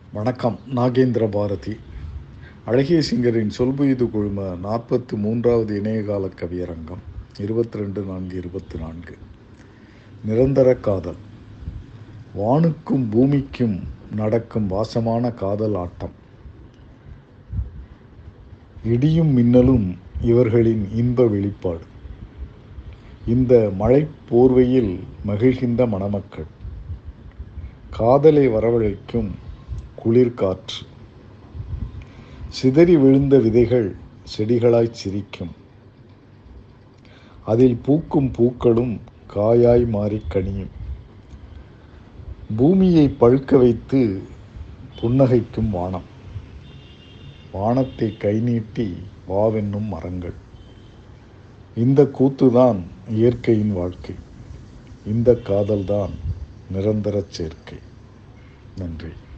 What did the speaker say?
வணக்கம் நாகேந்திர பாரதி அழகிய சிங்கரின் சொல்புயுது குழும நாற்பத்தி மூன்றாவது இணையகால கவியரங்கம் இருபத்தி ரெண்டு நான்கு இருபத்தி நான்கு நிரந்தர காதல் வானுக்கும் பூமிக்கும் நடக்கும் வாசமான காதல் ஆட்டம் இடியும் மின்னலும் இவர்களின் இன்ப வெளிப்பாடு இந்த மழை போர்வையில் மகிழ்கின்ற மணமக்கள் காதலை வரவழைக்கும் குளிர்காற்று சிதறி விழுந்த விதைகள் செடிகளாய் சிரிக்கும் அதில் பூக்கும் பூக்களும் காயாய் மாறி கனியும் பூமியை பழுக்க வைத்து புன்னகைக்கும் வானம் வானத்தை கை நீட்டி வாவென்னும் மரங்கள் இந்த கூத்துதான் இயற்கையின் வாழ்க்கை இந்த காதல்தான் நிரந்தர சேர்க்கை நன்றி